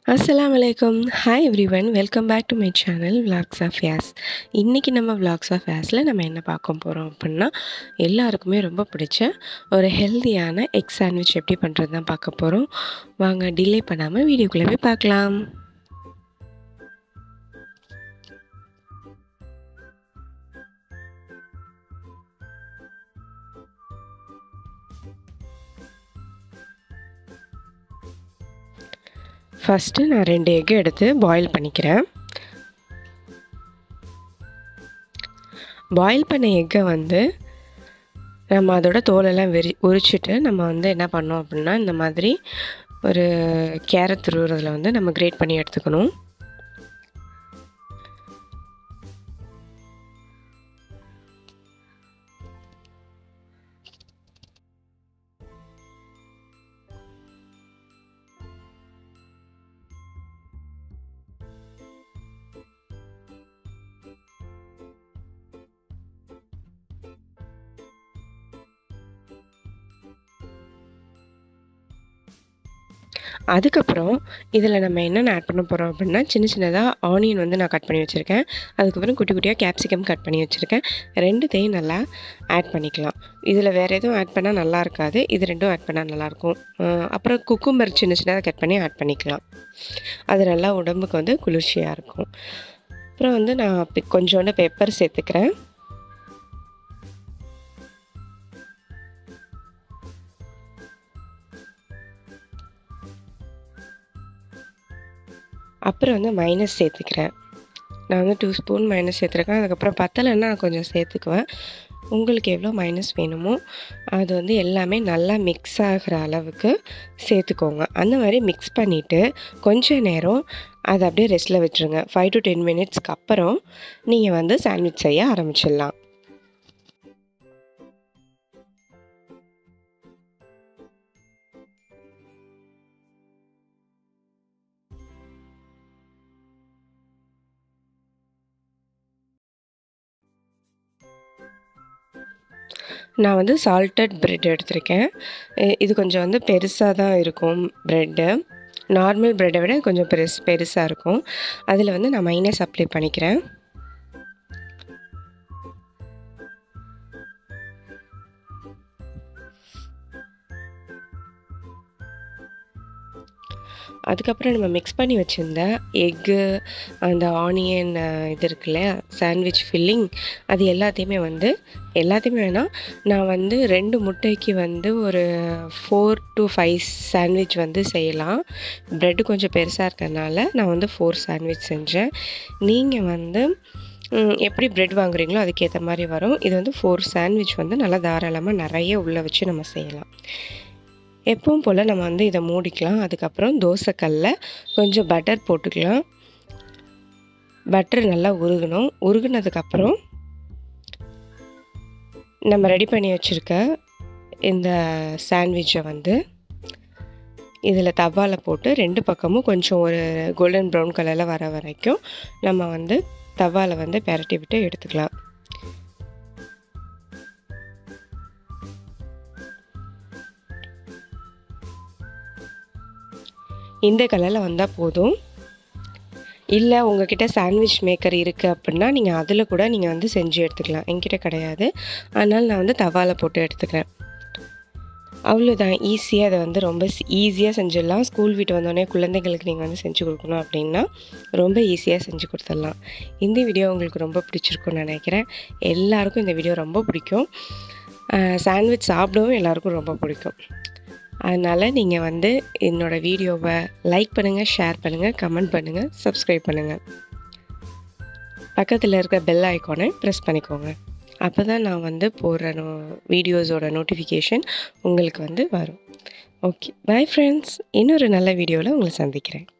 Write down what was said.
அஸ்ஸலாமு அலைக்கும் hi everyone welcome back to my channel vlogs of Yas இன்றைக்கி நம்ம விளாக்ஸ் ஆஃப் யாஸில் நம்ம என்ன பார்க்க போகிறோம் அப்படின்னா எல்லாருக்குமே ரொம்ப பிடிச்ச ஒரு ஹெல்தியான எக் சாண்ட்விச் எப்படி பண்ணுறது தான் பார்க்க போகிறோம் வாங்க டிலே பண்ணாமல் வீடியோக்குள்ளே போய் பார்க்கலாம் ஃபஸ்ட்டு நான் ரெண்டு எக்கு எடுத்து பாயில் பண்ணிக்கிறேன் பாயில் பண்ண எக்கை வந்து நம்ம அதோட தோலெல்லாம் வெறி உரிச்சிட்டு நம்ம வந்து என்ன பண்ணோம் அப்படின்னா இந்த மாதிரி ஒரு கேரட் துருவுறதில் வந்து நம்ம கிரேட் பண்ணி எடுத்துக்கணும் அதுக்கப்புறம் இதில் நம்ம என்னென்ன ஆட் பண்ண போகிறோம் அப்படின்னா சின்ன சின்னதாக ஆனியன் வந்து நான் கட் பண்ணி வச்சுருக்கேன் அதுக்கப்புறம் குட்டி குட்டியாக கேப்சிகம் கட் பண்ணி வச்சுருக்கேன் ரெண்டுத்தையும் நல்லா ஆட் பண்ணிக்கலாம் இதில் வேறு எதுவும் ஆட் பண்ணால் நல்லா இருக்காது இது ரெண்டும் ஆட் பண்ணால் நல்லாயிருக்கும் அப்புறம் குக்கும்பர் சின்ன சின்னதாக கட் பண்ணி ஆட் பண்ணிக்கலாம் அது நல்லா உடம்புக்கு வந்து குளிர்ச்சியாக இருக்கும் அப்புறம் வந்து நான் கொஞ்சோண்டு பெப்பர் சேர்த்துக்கிறேன் அப்புறம் வந்து மைனஸ் சேர்த்துக்கிறேன் நான் வந்து டூ ஸ்பூன் மைனஸ் சேர்த்துருக்கேன் அதுக்கப்புறம் பத்தலைன்னா கொஞ்சம் சேர்த்துக்குவேன் உங்களுக்கு எவ்வளோ மைனஸ் வேணுமோ அது வந்து எல்லாமே நல்லா மிக்ஸ் ஆகிற அளவுக்கு சேர்த்துக்கோங்க அந்த மாதிரி மிக்ஸ் பண்ணிவிட்டு கொஞ்ச நேரம் அதை அப்படியே ரெஸ்ட்டில் விட்டுருங்க ஃபைவ் டு டென் மினிட்ஸ்க்கு அப்புறம் நீங்கள் வந்து சாண்ட்விச் செய்ய ஆரம்பிச்சிடலாம் நான் வந்து சால்டட் ப்ரெட் எடுத்திருக்கேன் இது கொஞ்சம் வந்து பெருசாக தான் இருக்கும் ப்ரெட்டு நார்மல் ப்ரெட்டை விட கொஞ்சம் பெருசு பெருசாக இருக்கும் அதில் வந்து நான் மைனஸ் அப்ளை பண்ணிக்கிறேன் அதுக்கப்புறம் நம்ம மிக்ஸ் பண்ணி வச்சுருந்த எக்கு அந்த ஆனியன் இது இருக்குல்ல சாண்ட்விச் ஃபில்லிங் அது எல்லாத்தையுமே வந்து எல்லாத்தையுமே வேணால் நான் வந்து ரெண்டு முட்டைக்கு வந்து ஒரு ஃபோர் டு ஃபைவ் சாண்ட்விச் வந்து செய்யலாம் ப்ரெட்டு கொஞ்சம் பெருசாக இருக்கிறதுனால நான் வந்து ஃபோர் சாண்ட்விச் செஞ்சேன் நீங்கள் வந்து எப்படி ப்ரெட் வாங்குறீங்களோ அதுக்கேற்ற மாதிரி வரும் இது வந்து ஃபோர் சாண்ட்விச் வந்து நல்லா தாராளமாக நிறைய உள்ளே வச்சு நம்ம செய்யலாம் எப்பவும் போல் நம்ம வந்து இதை மூடிக்கலாம் அதுக்கப்புறம் தோசைக்கல்லில் கொஞ்சம் பட்டர் போட்டுக்கலாம் பட்டர் நல்லா உருகணும் உருகுனதுக்கப்புறம் நம்ம ரெடி பண்ணி வச்சுருக்க இந்த சாண்ட்விட்சை வந்து இதில் தவாவில் போட்டு ரெண்டு பக்கமும் கொஞ்சம் ஒரு கோல்டன் ப்ரௌன் கலரில் வர வரைக்கும் நம்ம வந்து தவாவில் வந்து பெரட்டி விட்டு எடுத்துக்கலாம் இந்த கலரில் வந்தால் போதும் இல்லை உங்ககிட்ட சாண்ட்விச் மேக்கர் இருக்குது அப்படின்னா நீங்கள் அதில் கூட நீங்கள் வந்து செஞ்சு எடுத்துக்கலாம் என்கிட்ட கிடையாது அதனால் நான் வந்து தவாவில் போட்டு எடுத்துக்கிறேன் அவ்வளோதான் ஈஸியாக அதை வந்து ரொம்ப ஈஸியாக செஞ்சிடலாம் ஸ்கூல் வீட்டு வந்தோடனே குழந்தைங்களுக்கு நீங்கள் வந்து செஞ்சு கொடுக்கணும் அப்படின்னா ரொம்ப ஈஸியாக செஞ்சு கொடுத்துடலாம் இந்த வீடியோ உங்களுக்கு ரொம்ப பிடிச்சிருக்குன்னு நினைக்கிறேன் எல்லாருக்கும் இந்த வீடியோ ரொம்ப பிடிக்கும் சாண்ட்விச் சாப்பிடவும் எல்லாருக்கும் ரொம்ப பிடிக்கும் அதனால் நீங்கள் வந்து என்னோடய வீடியோவை லைக் பண்ணுங்கள் ஷேர் பண்ணுங்கள் கமெண்ட் பண்ணுங்கள் சப்ஸ்கிரைப் பண்ணுங்கள் பக்கத்தில் இருக்கிற பெல் ஐக்கானை ப்ரெஸ் பண்ணிக்கோங்க அப்போ தான் நான் வந்து போடுற நோ வீடியோஸோட நோட்டிஃபிகேஷன் உங்களுக்கு வந்து வரும் ஓகே பாய் ஃப்ரெண்ட்ஸ் இன்னொரு நல்ல வீடியோவில் உங்களை சந்திக்கிறேன்